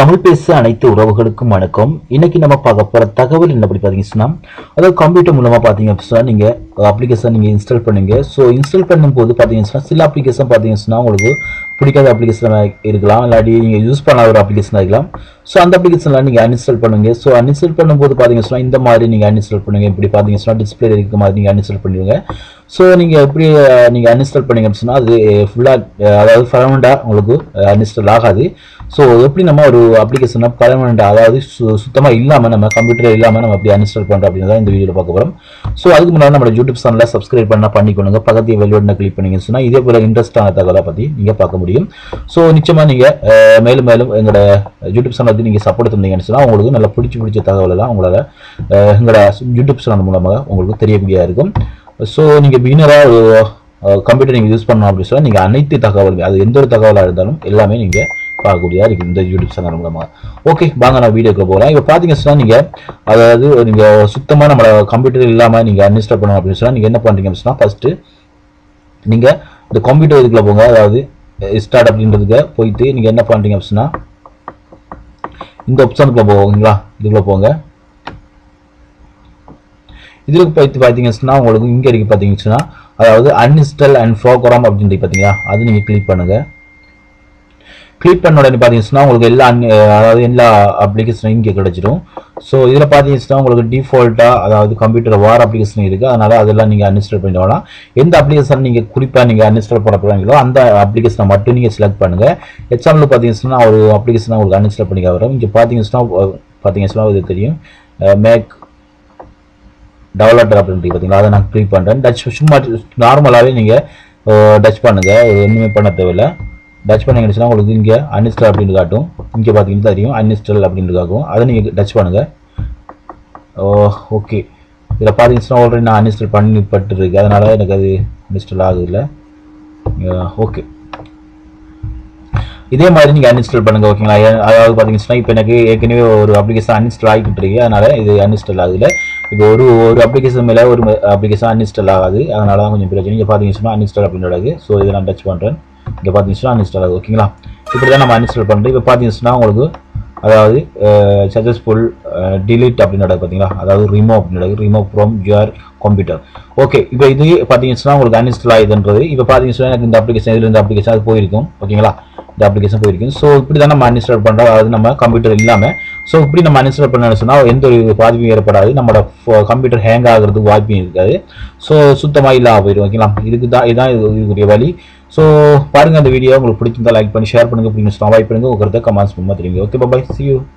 தமிழ் பேச அனைத்து உறவுகளுக்கும் வணக்கம் இன்னைக்கு நம்ம பார்க்க போற தகவல் என்ன அப்படி பார்த்தீங்கன்னா அதாவது கம்ப்யூட்டர் மூலமா பார்த்தீங்க அப்படின்னா நீங்க அப்ளிகேஷன் நீங்க இன்ஸ்டால் பண்ணுங்க ஸோ இன்ஸ்டால் பண்ணும்போது பார்த்தீங்கன்னா சில அப்ளிகேஷன் பார்த்தீங்கன்னா உங்களுக்கு பிடிக்காத அப்ளிகேஷன் இருக்கலாம் இல்லாட்டி நீங்க யூஸ் பண்ணாத ஒரு அப்ளிகேஷன் இருக்கலாம் ஸோ அந்த அப்ளிகேஷன்லாம் நீங்க அன்இன்ஸ்டால் பண்ணுங்க ஸோ அன்இன்ஸ்டால் பண்ணும்போது பார்த்தீங்கன்னா இந்த மாதிரி நீங்க அன்இன்ஸ்டால் பண்ணுங்க இப்படி பார்த்தீங்கன்னா டிஸ்பிளே இருக்க மாதிரி நீங்க அன்இன்ஸ்டால் பண்ணிடுங்க ஸோ நீங்கள் எப்படி அஹ், நீங்க அன்இன்ஸ்டால் பண்ணீங்க அப்படின்னா அது ஃபுல்லாக அதாவது பர்மனெண்ட்டாக உங்களுக்கு அன்இன்ஸ்டால் ஆகாது ஸோ எப்படி நம்ம ஒரு அப்ளிகேஷனை பர்மனெண்ட்டாக அதாவது சு- சுத்தமா இல்லாமல் நம்ம கம்ப்யூட்டர் இல்லாமல் நம்ம எப்படி அன்இன்ஸ்டால் பண்ணுறோம் அப்படின்னு தான் இந்த வீடியோவில் பார்க்க போகிறோம் ஸோ அதுக்கு முன்னாடி நம்ம யூடியூப் சேனலில் சப்ஸ்கிரைப் பண்ணால் பண்ணிக்கொள்ளுங்க பக்கத்தில் வெல்வெட்னா கிளிக் பண்ணீங்கன்னு சொன்னால் இதே போல இன்ட்ரெஸ்டான தகவலை பற்றி நீங்கள் பார்க்க முடியும் ஸோ நிச்சயமாக நீங்கள் மேலும் மேலும் எங்களோட யூடியூப் சேனல் வந்து நீங்கள் சப்போர்ட் தந்தீங்கன்னு சொன்னால் உங்களுக்கு நல்லா பிடிச்சி பிடிச்ச தகவல் எல்லாம் உங்களால் அஹ், எங்களோட யூடியூப் சேனல் மூலமாக உங்களுக்கு தெரியக்கூடியதாக இருக்கும் ஸோ நீங்கள் பிகினராக ஒரு கம்ப்யூட்டர் நீங்கள் யூஸ் பண்ணணும் அப்படின்னு சொன்னால் நீங்கள் அனைத்து தகவல் அது எந்த ஒரு தகவலாக இருந்தாலும் எல்லாமே நீங்கள் பார்க்கக்கூடியதாக இருக்குது இந்த யூடியூப் சேனல் மூலமாக ஓகே வாங்க நான் வீடியோக்கு போகலாம் இப்போ பார்த்தீங்கன்னு சொன்னால் நீங்கள் அதாவது நீங்கள் சுத்தமாக நம்ம கம்ப்யூட்டர் இல்லாமல் நீங்கள் அன்இன்ஸ்டால் பண்ணணும் அப்படின்னு சொன்னால் நீங்கள் என்ன பண்ணுறீங்க அப்படின்னு சொன்னால் ஃபஸ்ட்டு நீங்கள் இந்த கம்ப்யூட்டர் இதுக்குள்ள போங்க அதாவது ஸ்டார்ட் அப்படின்றதுக்கு போயிட்டு நீங்கள் என்ன பண்ணுறீங்க அப்படின்னா இந்த ஆப்ஷனுக்குள்ள போவீங்களா இதுக்குள்ள போங்க இதில் போயிட்டு பார்த்தீங்கன்னா உங்களுக்கு இங்கே இருக்கு பார்த்தீங்கன்னா அதாவது அன்இன்ஸ்டால் அண்ட் ப்ரோக்ராம் அப்படின்ட்டு பார்த்தீங்களா அது நீங்கள் கிளிக் பண்ணுங்கள் கிளிக் பண்ண உடனே பார்த்தீங்கன்னா உங்களுக்கு எல்லா un- அதாவது எல்லா அப்ளிகேஷனும் இங்கே கிடைச்சிடும் ஸோ இதில் பார்த்தீங்கன்னா உங்களுக்கு டிஃபால்ட்டாக அதாவது கம்ப்யூட்டர் வார் அப்ளிகேஷன் இருக்குது அதனால் அதெல்லாம் நீங்கள் அன்இன்ஸ்டால் பண்ணிட்டு வரலாம் எந்த அப்ளிகேஷன் நீங்கள் குறிப்பாக நீங்கள் அன்இன்ஸ்டால் பண்ண போகிறீங்களோ அந்த அப்ளிகேஷனை மட்டும் நீங்கள் செலக்ட் பண்ணுங்கள் எக்ஸாம்பிள் பார்த்தீங்கன்னா ஒரு அப்ளிகேஷனை உங்களுக்கு அன்இன்ஸ்டால் பண்ணிக்க வரும் இங்கே பார்த்தீங்கன்னா பார்த்தீங்கன்னா இது தெரியும் மேக் டெவலப்பர் அப்படின்ட்டு பார்த்தீங்களா அதை நான் கிளிக் பண்ணுறேன் டச் சும்மா நார்மலாகவே நீங்கள் டச் பண்ணுங்கள் ஒன்றுமே பண்ண தேவையில்லை டச் பண்ணிங்கன்னா உங்களுக்கு இங்கே அன்இன்ஸ்டால் அப்படின்னு காட்டும் இங்கே பார்த்தீங்கன்னா தெரியும் அன்இன்ஸ்டால் அப்படின்னு காட்டும் அதை நீங்கள் டச் பண்ணுங்கள் ஓகே இதில் பார்த்தீங்கன்னா ஆல்ரெடி நான் அன்இன்ஸ்டால் பண்ணி பட்டுருக்கு அதனால் எனக்கு அது இன்ஸ்டால் ஆகுதில்ல ஓகே இதே மாதிரி நீங்கள் அன்இன்ஸ்டால் பண்ணுங்க ஓகேங்களா ஏ- அதாவது பார்த்தீங்கன்னா இப்போ எனக்கு ஏற்கனவே ஒரு அப்ளிகேஷன் அன்இன்ஸ்டால் ஆகிக்கிட்டு இருக்கு அதனால இது அன்இன்ஸ்டால் ஆகுதுல இப்போ ஒரு ஒரு அப்ளிகேஷன் மேலே ஒரு அப்ளிகேஷன் அன்இன்ஸ்டால் ஆகாது அதனால தான் கொஞ்சம் பிரச்சனை இங்கே பார்த்தீங்கன்னா அன்இன்ஸ்டால் அப்படின்னு நடக்குது ஸோ இதை நான் டச் பண்ணுறேன் இங்கே பார்த்தீங்கன்னா அன்இன்ஸ்டால் ஆகுது ஓகேங்களா இப்படி தான் நம்ம அன்இன்ஸ்டால் பண்ணுறோம் இப்போ பார்த்தீங்கன்னா உங்களுக்கு அதாவது சக்ஸஸ்ஃபுல் delete அப்படின்னு நடக்குது பார்த்தீங்களா அதாவது ரிமூவ் அப்படின்னு நடக்குது remove from your computer okay இப்போ இது பார்த்தீங்கன்னா உங்களுக்கு அன்இன்ஸ்டால் ஆகுதுன்றது இப்போ பார்த்தீங்கன்னா எனக்கு இந்த அப்ளிகேஷன் இதில் இந்த அப்ளிகேஷன் அது போயிருக்கும் ஓகேங்களா இந்த அப்ளிகேஷன் போயிருக்கும் ஸோ இப்படி தான் நம்ம அன்இன்ஸ்டால் பண்ணுறோம் அதாவது நம்ம கம்ப்யூட்டர் இல்லாமல் ஸோ இப்படி நம்ம அன்இன்ஸ்டால் பண்ணணும்னு சொன்னால் எந்த ஒரு பாதிப்பும் ஏற்படாது நம்மளோட கம்ப்யூட்டர் ஹேங் ஆகிறதுக்கு வாய்ப்பும் இருக்காது ஸோ சுத்தமாக இல்லாமல் போயிடும் ஓகேங்களா இதுக்கு தான் இதுதான் இது இதுக்குரிய வழி ஸோ பாருங்க அந்த வீடியோ உங்களுக்கு பிடிச்சிருந்தா லைக் பண்ணி ஷேர் பண்ணுங்க அப்படின்னு அவாய்ட் பண்ணுங்க உங்க கருத்தை கமெண்ட்ஸ் பண்ணுமா தெரியுங்க ஓகே பாய் see you